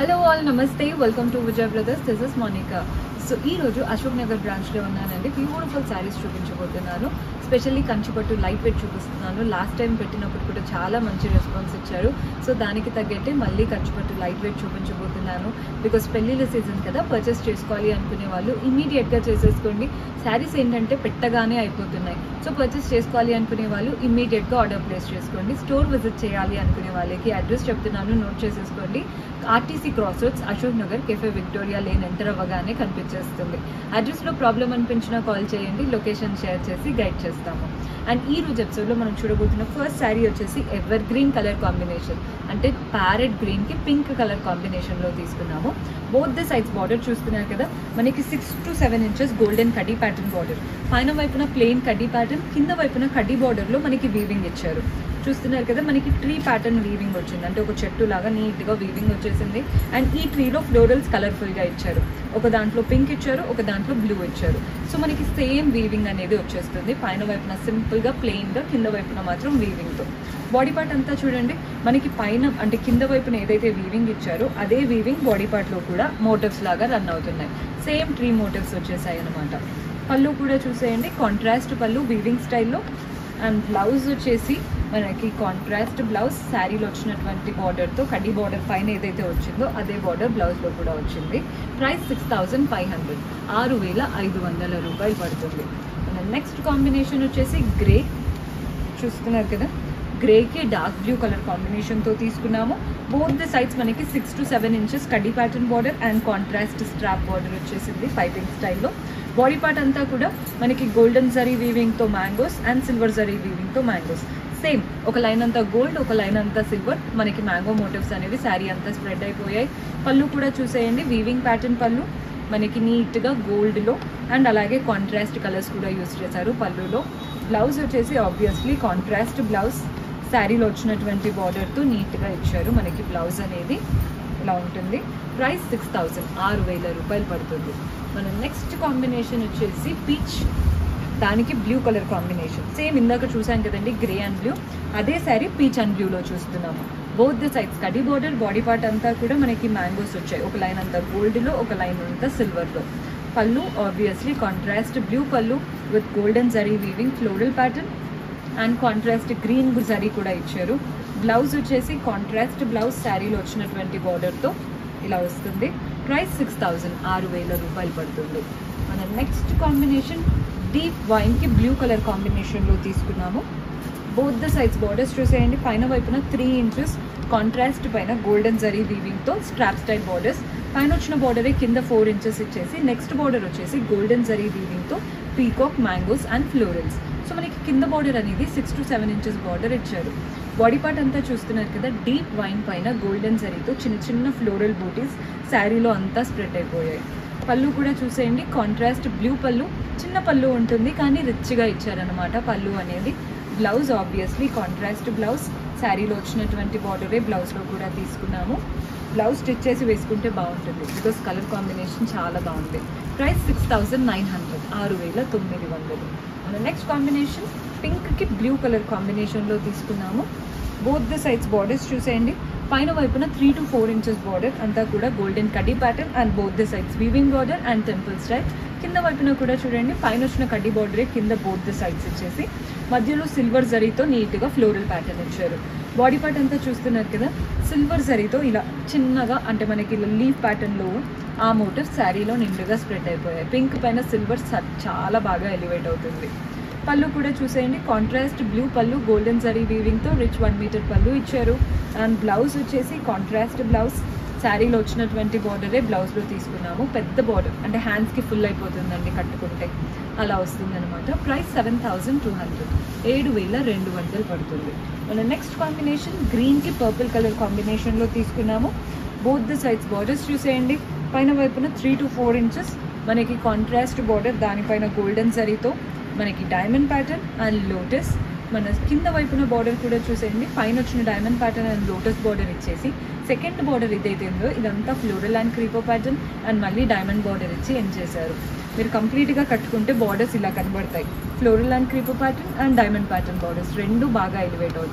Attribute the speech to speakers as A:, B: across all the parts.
A: hello all నమస్తే welcome to Vijay brothers this is Monika so ఈ రోజు అశోక్ నగర్ బ్రాంచ్లో ఉన్నానండి బ్యూటిఫుల్ శారీస్ చూపించబోతున్నాను స్పెషల్లీ కంచిపట్టు లైట్ వెయిట్ చూపిస్తున్నాను లాస్ట్ టైం పెట్టినప్పుడు కూడా చాలా మంచి రెస్పాన్స్ ఇచ్చారు సో దానికి తగ్గట్టే మళ్ళీ కంచిపట్టు లైట్ వెయిట్ చూపించబోతున్నాను బికాస్ పెళ్ళిళ్ళ సీజన్ కదా పర్చేస్ చేసుకోవాలి అనుకునే వాళ్ళు ఇమీడియట్గా చేసేసుకోండి శారీస్ ఏంటంటే పెట్టగానే అయిపోతున్నాయి సో పర్చేస్ చేసుకోవాలి అనుకునే వాళ్ళు ఇమీడియట్గా ఆర్డర్ ప్లేస్ చేసుకోండి స్టోర్ విజిట్ చేయాలి అనుకునే వాళ్ళకి అడ్రస్ చెప్తున్నాను నోట్ చేసేసుకోండి RTC cross roads Ashok Nagar cafe Victoria lane enter అవ్వగానే కనిపించేస్తుంది అడ్రస్లో ప్రాబ్లం అనిపించినా కాల్ చేయండి లొకేషన్ షేర్ చేసి గైడ్ చేస్తాము అండ్ ఈ రోజు ఎపిసోడ్లో మనం చూడబోతున్న ఫస్ట్ శారీ వచ్చేసి ఎవర్ గ్రీన్ కలర్ కాంబినేషన్ అంటే ప్యారెట్ గ్రీన్కి పింక్ కలర్ కాంబినేషన్లో తీసుకున్నాము బోత్ ద సైడ్స్ బార్డర్ చూస్తున్నారు కదా మనకి six to seven inches golden కడ్డీ ప్యాటర్న్ బార్డర్ పైన వైపున ప్లెయిన్ కడ్డీ ప్యాటర్న్ కింద వైపున కడ్డీ బార్డర్లో మనకి వీవింగ్ ఇచ్చారు చూస్తున్నారు కదా మనకి ట్రీ ప్యాటర్న్ వీవింగ్ వచ్చింది అంటే ఒక చెట్టు లాగా నీట్గా వీవింగ్ వచ్చేసింది అండ్ ఈ ట్రీలో ఫ్లోరల్స్ కలర్ఫుల్గా ఇచ్చారు ఒక దాంట్లో పింక్ ఇచ్చారు ఒక దాంట్లో బ్లూ ఇచ్చారు సో మనకి సేమ్ వీవింగ్ అనేది వచ్చేస్తుంది పైన వైపున సింపుల్గా ప్లెయిన్గా కింద వైపున మాత్రం వీవింగ్తో బాడీ పార్ట్ అంతా చూడండి మనకి పైన అంటే కింద వైపున ఏదైతే వీవింగ్ ఇచ్చారో అదే వీవింగ్ బాడీ పార్ట్లో కూడా మోటివ్స్ లాగా రన్ అవుతున్నాయి సేమ్ ట్రీ మోటివ్స్ వచ్చేసాయి అనమాట పళ్ళు కూడా చూసేయండి కాంట్రాస్ట్ పళ్ళు వీవింగ్ స్టైల్లో అండ్ బ్లౌజ్ వచ్చేసి మనకి కాంట్రాస్ట్ బ్లౌజ్ శారీలో వచ్చినటువంటి బార్డర్తో కడ్డీ బార్డర్ పైన ఏదైతే వచ్చిందో అదే బార్డర్ బ్లౌజ్లో కూడా వచ్చింది price six thousand five hundred ఆరు వేల ఐదు వందల రూపాయలు పడుతుంది నెక్స్ట్ కాంబినేషన్ వచ్చేసి గ్రే చూస్తున్నారు కదా గ్రేకి డార్క్ బ్లూ కలర్ కాంబినేషన్తో తీసుకున్నాము బోత్ ది సైడ్స్ మనకి సిక్స్ టు సెవెన్ ఇంచెస్ కడ్డీ pattern border and contrast strap border వచ్చేసింది పైపింగ్ స్టైల్లో బాడీ పార్ట్ అంతా కూడా మనకి గోల్డెన్ జరీ వీవింగ్తో మ్యాంగోస్ అండ్ సిల్వర్ జరీ వీవింగ్తో మ్యాంగోస్ సేమ్ ఒక లైన్ అంతా గోల్డ్ ఒక లైన్ అంతా సిల్వర్ మనకి మ్యాంగో మోటివ్స్ అనేవి శారీ అంతా స్ప్రెడ్ అయిపోయాయి పళ్ళు కూడా చూసేయండి వీవింగ్ ప్యాటర్న్ పళ్ళు మనకి నీట్గా గోల్డ్లో అండ్ అలాగే కాంట్రాస్ట్ కలర్స్ కూడా యూస్ చేశారు పళ్ళులో బ్లౌజ్ వచ్చేసి ఆబ్వియస్లీ కాంట్రాస్ట్ బ్లౌజ్ శారీలో వచ్చినటువంటి బార్డర్తో నీట్గా ఇచ్చారు మనకి బ్లౌజ్ అనేది ఇలా ఉంటుంది ప్రైస్ సిక్స్ థౌజండ్ ఆరు వేల రూపాయలు పడుతుంది మన నెక్స్ట్ కాంబినేషన్ వచ్చేసి పీచ్ దానికి బ్లూ కలర్ కాంబినేషన్ సేమ్ ఇందాక చూసాం కదండి గ్రే అండ్ బ్లూ అదే శారీ పీచ్ అండ్ బ్లూలో చూస్తున్నాము బోత్ ద సైడ్స్ కడి బార్డర్ బాడీ పార్ట్ అంతా కూడా మనకి మ్యాంగోస్ వచ్చాయి ఒక లైన్ అంతా గోల్డ్లో ఒక లైన్ అంతా సిల్వర్లో పళ్ళు ఆబ్వియస్లీ కాంట్రాస్ట్ బ్లూ పళ్ళు విత్ గోల్డెన్ జరీ weaving floral pattern and contrast green జరీ కూడా ఇచ్చారు బ్లౌజ్ వచ్చేసి కాంట్రాస్ట్ బ్లౌజ్ శారీలో వచ్చినటువంటి బార్డర్తో ఇలా వస్తుంది ప్రైస్ సిక్స్ థౌజండ్ ఆరు వేల రూపాయలు పడుతుంది మన నెక్స్ట్ కాంబినేషన్ డీప్ వైన్కి బ్లూ కలర్ కాంబినేషన్లో తీసుకున్నాము బోత్ ద సైడ్స్ బార్డర్స్ చూసేయండి పైన వైపున త్రీ ఇంచెస్ కాంట్రాస్ట్ పైన గోల్డెన్ జరీ వీవింగ్తో స్ట్రాప్ స్టైల్ బార్డర్స్ పైన వచ్చిన బార్డరే కింద ఫోర్ ఇంచెస్ ఇచ్చేసి నెక్స్ట్ బార్డర్ వచ్చేసి గోల్డెన్ జరీ వీవింగ్తో peacock mangoes and florals so మనకి కింద బార్డర్ అనేది six to seven inches border ఇచ్చారు బాడీ పార్ట్ అంతా చూస్తున్నారు కదా డీప్ వైన్ పైన గోల్డెన్ జరీతో చిన్న చిన్న ఫ్లోరల్ బూటీస్ శారీలో అంతా స్ప్రెడ్ అయిపోయాయి పళ్ళు కూడా చూసేయండి కాంట్రాస్ట్ బ్లూ పళ్ళు చిన్న పళ్ళు ఉంటుంది కానీ రిచ్గా ఇచ్చారనమాట పళ్ళు అనేది బ్లౌజ్ ఆబ్వియస్లీ కాంట్రాస్ట్ బ్లౌజ్ శారీలో వచ్చినటువంటి బార్డరే బ్లౌజ్లో కూడా తీసుకున్నాము బ్లౌజ్ స్టిచ్ చేసి వేసుకుంటే బాగుంటుంది బికాస్ కలర్ కాంబినేషన్ చాలా బాగుంది price six thousand nine hundred ఆరు వేల తొమ్మిది వందలు మన నెక్స్ట్ కాంబినేషన్ పింక్కి బ్లూ కలర్ కాంబినేషన్లో తీసుకున్నాము బోత్ ద సైడ్స్ బార్డర్స్ చూసేయండి పైన వైపున three to four inches border అంతా కూడా గోల్డెన్ కడ్డీ pattern and both the sides weaving border and temple style కింద వైపున కూడా చూడండి పైన వచ్చిన కడ్డీ బార్డరే కింద బోత్ ద సైడ్స్ ఇచ్చేసి మధ్యలో సిల్వర్ జరీతో నీట్గా ఫ్లోరల్ ప్యాటర్న్ ఇచ్చారు బాడీ పార్ట్ అంతా చూస్తున్నారు కదా సిల్వర్ జరీతో ఇలా చిన్నగా అంటే మనకి ఇలా లీఫ్ ప్యాటర్న్లో ఆ మోటివ్ శారీలో నిండుగా స్ప్రెడ్ అయిపోయాయి పింక్ పైన సిల్వర్ చాలా బాగా ఎలివేట్ అవుతుంది పళ్ళు కూడా చూసేయండి కాంట్రాస్ట్ బ్లూ పళ్ళు గోల్డెన్ జరీ వీవింగ్తో రిచ్ వన్ మీటర్ పళ్ళు ఇచ్చారు అండ్ బ్లౌజ్ వచ్చేసి కాంట్రాస్ట్ బ్లౌజ్ శారీలో వచ్చినటువంటి బార్డరే బ్లౌజ్లో తీసుకున్నాము పెద్ద బార్డర్ అంటే హ్యాండ్స్కి ఫుల్ అయిపోతుందండి కట్టుకుంటే అలా వస్తుందన్నమాట price seven thousand two hundred ఏడు వేల రెండు వందలు పడుతుంది మన నెక్స్ట్ కాంబినేషన్ గ్రీన్కి పర్పుల్ కలర్ కాంబినేషన్లో తీసుకున్నాము బోత్ ద సైడ్స్ బార్డర్స్ చూసేయండి పైన వైపున త్రీ టు ఫోర్ ఇంచెస్ మనకి కాంట్రాస్ట్ బార్డర్ దానిపైన గోల్డెన్ జరీతో మనకి డైమండ్ ప్యాటర్న్ అండ్ లోటస్ మన కింద వైపున బార్డర్ కూడా చూసేయండి పైన వచ్చిన diamond pattern and lotus border ఇచ్చేసి సెకండ్ బార్డర్ ఏదైతే ఉందో ఇదంతా floral and creeper pattern and మళ్ళీ డైమండ్ బార్డర్ ఇచ్చి ఎండ్ చేశారు మీరు కంప్లీట్గా కట్టుకుంటే బార్డర్స్ ఇలా కనబడతాయి floral and creeper pattern and diamond pattern borders రెండు బాగా ఎలివేట్ అవుతాయి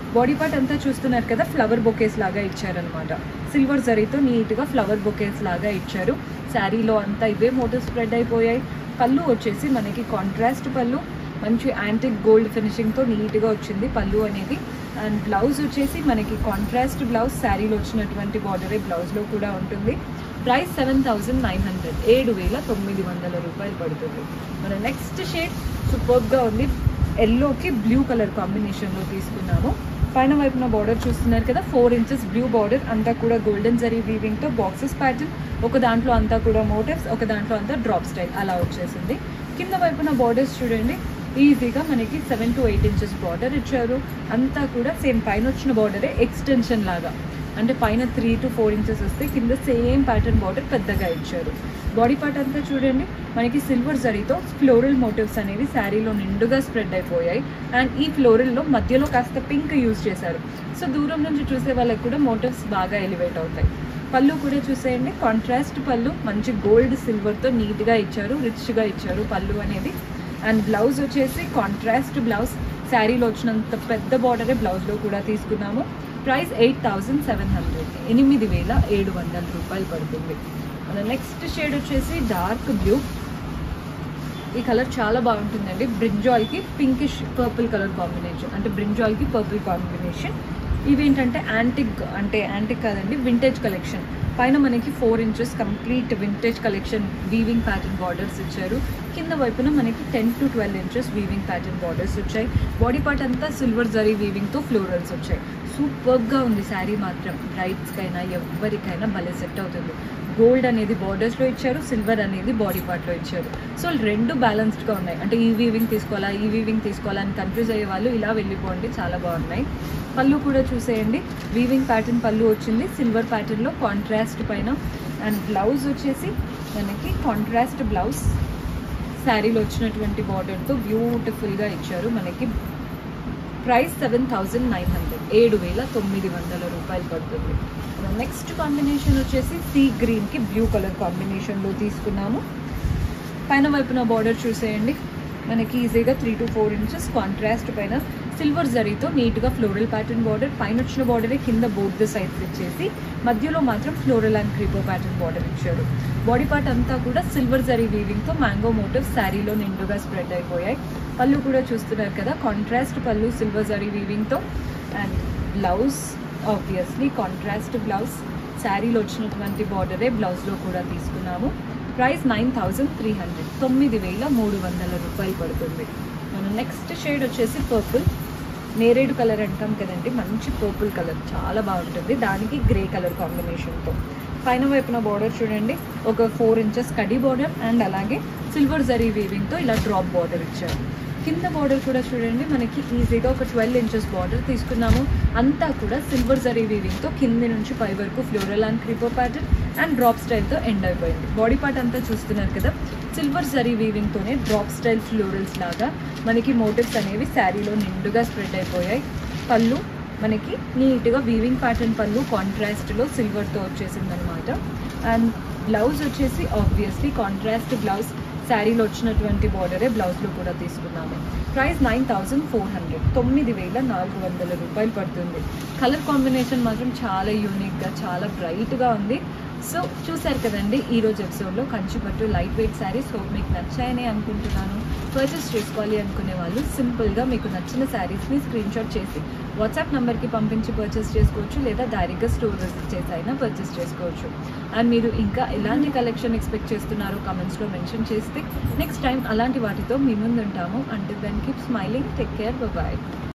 A: బాడీ పార్ట్ అంతా చూస్తున్నారు కదా ఫ్లవర్ బొకేస్ లాగా ఇచ్చారనమాట సిల్వర్ జరీతో నీట్గా ఫ్లవర్ బొకేస్ లాగా ఇచ్చారు శారీలో అంతా ఇవే మోటివ్ స్ప్రెడ్ అయిపోయాయి పళ్ళు వచ్చేసి మనకి కాంట్రాస్ట్ పళ్ళు మంచి యాంటిక్ గోల్డ్ ఫినిషింగ్తో నీట్గా వచ్చింది పళ్ళు అనేది అండ్ బ్లౌజ్ వచ్చేసి మనకి కాంట్రాస్ట్ బ్లౌజ్ శారీలో వచ్చినటువంటి బార్డరే బ్లౌజ్లో కూడా ఉంటుంది price seven thousand nine hundred ఏడు వేల తొమ్మిది వందల రూపాయలు పడుతుంది మన నెక్స్ట్ షేడ్ సూపర్గా ఉంది ఎల్లోకి బ్లూ కలర్ కాంబినేషన్లో తీసుకున్నాము పైన వైపున బార్డర్ చూస్తున్నారు కదా ఫోర్ ఇంచెస్ బ్లూ బార్డర్ అంతా కూడా గోల్డెన్ జరీ వీవింగ్తో బాక్సెస్ ప్యాటర్న్ ఒక దాంట్లో అంతా కూడా మోటివ్స్ ఒక దాంట్లో అంతా డ్రాప్ స్టైల్ అలా వచ్చేసింది కింద వైపున బార్డర్స్ చూడండి ఈజీగా మనకి seven to eight inches border ఇచ్చారు అంతా కూడా సేమ్ పైన వచ్చిన బార్డరే ఎక్స్టెన్షన్ లాగా అంటే పైన త్రీ టు ఫోర్ ఇంచెస్ వస్తే కింద సేమ్ ప్యాటర్న్ బార్డర్ పెద్దగా ఇచ్చారు బాడీ పార్ట్ అంతా చూడండి మనకి సిల్వర్ జరీతో ఫ్లోరల్ మోటివ్స్ అనేవి శారీలో నిండుగా స్ప్రెడ్ అయిపోయాయి అండ్ ఈ ఫ్లోరల్లో మధ్యలో కాస్త పింక్ యూజ్ చేశారు సో దూరం నుంచి చూసే వాళ్ళకి కూడా మోటివ్స్ బాగా ఎలివేట్ అవుతాయి పళ్ళు కూడా చూసేయండి కాంట్రాస్ట్ పళ్ళు మంచి గోల్డ్ సిల్వర్తో నీట్గా ఇచ్చారు రిచ్గా ఇచ్చారు పళ్ళు అనేది అండ్ బ్లౌజ్ వచ్చేసి కాంట్రాస్ట్ బ్లౌజ్ శారీలో వచ్చినంత పెద్ద బార్డరే బ్లౌజ్లో కూడా తీసుకున్నాము price eight thousand seven hundred ఎనిమిది వేల ఏడు వందల రూపాయలు పడుతుంది మన నెక్స్ట్ షేడ్ వచ్చేసి డార్క్ బ్లూ ఈ కలర్ చాలా బాగుంటుందండి బ్రింజాల్కి పింకిష్ పర్పుల్ కలర్ కాంబినేషన్ అంటే బ్రింజాల్కి పర్పుల్ కాంబినేషన్ ఇవేంటంటే యాంటిక్ అంటే యాంటిక్ కాదండి వింటేజ్ కలెక్షన్ పైన మనకి four inches complete vintage collection weaving pattern borders ఇచ్చారు కింద వైపున మనకి ten to twelve inches weaving pattern borders వచ్చాయి బాడీ పార్ట్ అంతా సిల్వర్ జరీ వీవింగ్తో ఫ్లోరల్స్ వచ్చాయి సూపర్గా ఉంది శారీ మాత్రం బ్రైట్స్కైనా ఎవరికైనా భలే సెట్ అవుతుంది గోల్డ్ అనేది బార్డర్స్లో ఇచ్చారు సిల్వర్ అనేది బాడీ పార్ట్లో ఇచ్చారు సో రెండు బ్యాలెన్స్డ్గా ఉన్నాయి అంటే ఈ వీవింగ్ తీసుకోవాలా ఈ వీవింగ్ తీసుకోవాలా అని కన్ఫ్యూజ్ అయ్యే వాళ్ళు ఇలా వెళ్ళిపోండి చాలా బాగున్నాయి పళ్ళు కూడా చూసేయండి వీవింగ్ ప్యాటర్న్ పళ్ళు వచ్చింది సిల్వర్ ప్యాటర్న్లో కాంట్రాస్ట్ పైన అండ్ బ్లౌజ్ వచ్చేసి మనకి కాంట్రాస్ట్ బ్లౌజ్ శారీలో వచ్చినటువంటి బార్డర్తో బ్యూటిఫుల్గా ఇచ్చారు మనకి price seven thousand nine hundred ఏడు వేల తొమ్మిది వందల రూపాయలు పడుతుంది నెక్స్ట్ కాంబినేషన్ వచ్చేసి సీ గ్రీన్కి బ్లూ కలర్ కాంబినేషన్లో తీసుకున్నాము పైన వైపున బార్డర్ చూసేయండి మనకి ఈజీగా three to four inches contrast పైన సిల్వర్ జరీతో నీట్గా ఫ్లోరల్ ప్యాటర్న్ బార్డర్ పైన వచ్చిన బార్డరే కింద బోర్డ్ సైడ్స్ ఇచ్చేసి మధ్యలో మాత్రం floral and creeper pattern border ఇచ్చారు బాడీ పార్ట్ అంతా కూడా సిల్వర్ జరీ వీవింగ్తో మ్యాంగో మోటివ్ శారీలో నిండుగా స్ప్రెడ్ అయిపోయాయి పళ్ళు కూడా చూస్తున్నారు కదా కాంట్రాస్ట్ పళ్ళు సిల్వర్ జరీ వీవింగ్తో and blouse obviously contrast blouse శారీలో వచ్చినటువంటి బార్డరే బ్లౌజ్లో కూడా తీసుకున్నాము price nine thousand three hundred తొమ్మిది వేల మూడు వందల రూపాయలు పడుతుంది మన నెక్స్ట్ షేడ్ వచ్చేసి పర్పుల్ నేరేడు కలర్ అంటాం కదండి మంచి పర్పుల్ కలర్ చాలా బాగుంటుంది దానికి గ్రే కలర్ కాంబినేషన్తో పైన వైపున బార్డర్ చూడండి ఒక ఫోర్ ఇంచెస్ కడి బార్డర్ అండ్ అలాగే సిల్వర్ జరీ వీవింగ్తో ఇలా డ్రాప్ బార్డర్ ఇచ్చారు కింద బార్డర్ కూడా చూడండి మనకి ఈజీగా ఒక ట్వెల్వ్ ఇంచెస్ బార్డర్ తీసుకున్నాము అంతా కూడా సిల్వర్ జరీ వీవింగ్తో కింది నుంచి పై వరకు floral and creeper pattern and drop స్టైల్తో ఎండ్ అయిపోయింది బాడీ పార్ట్ అంతా చూస్తున్నారు కదా సిల్వర్ జరీ వీవింగ్తోనే డ్రాప్ స్టైల్ ఫ్లోరల్స్ లాగా మనకి మోటివ్స్ అనేవి శారీలో నిండుగా స్ప్రెడ్ అయిపోయాయి పళ్ళు మనకి నీట్గా వీవింగ్ ప్యాటర్న్ పళ్ళు కాంట్రాస్ట్లో సిల్వర్తో వచ్చేసింది అనమాట అండ్ బ్లౌజ్ వచ్చేసి ఆబ్వియస్లీ కాంట్రాస్ట్ బ్లౌజ్ శారీలో వచ్చినటువంటి బార్డరే బ్లౌజ్లో కూడా తీసుకున్నాము price nine thousand four hundred తొమ్మిది వేల నాలుగు వందల రూపాయలు పడుతుంది కలర్ కాంబినేషన్ మాత్రం చాలా యూనిక్గా చాలా బ్రైట్గా ఉంది సో చూసారు కదండి ఈ రోజు ఎపిసోడ్లో కంచిపట్టు లైట్ వెయిట్ శారీస్ హోప్ మీకు నచ్చాయని అనుకుంటున్నాను పర్చేస్ చేసుకోవాలి అనుకునే వాళ్ళు సింపుల్గా మీకు నచ్చిన శారీస్ని స్క్రీన్ షాట్ చేసి వాట్సాప్ నెంబర్కి పంపించి పర్చేస్ చేసుకోవచ్చు లేదా డైరెక్ట్గా స్టోర్ విజిట్ చేసి అయినా పర్చేస్ చేసుకోవచ్చు అండ్ మీరు ఇంకా ఎలాంటి కలెక్షన్ ఎక్స్పెక్ట్ చేస్తున్నారో కమెంట్స్లో మెన్షన్ చేస్తే నెక్స్ట్ టైం అలాంటి వాటితో మీ ముందు ఉంటాము అంటే then keep smiling take care bye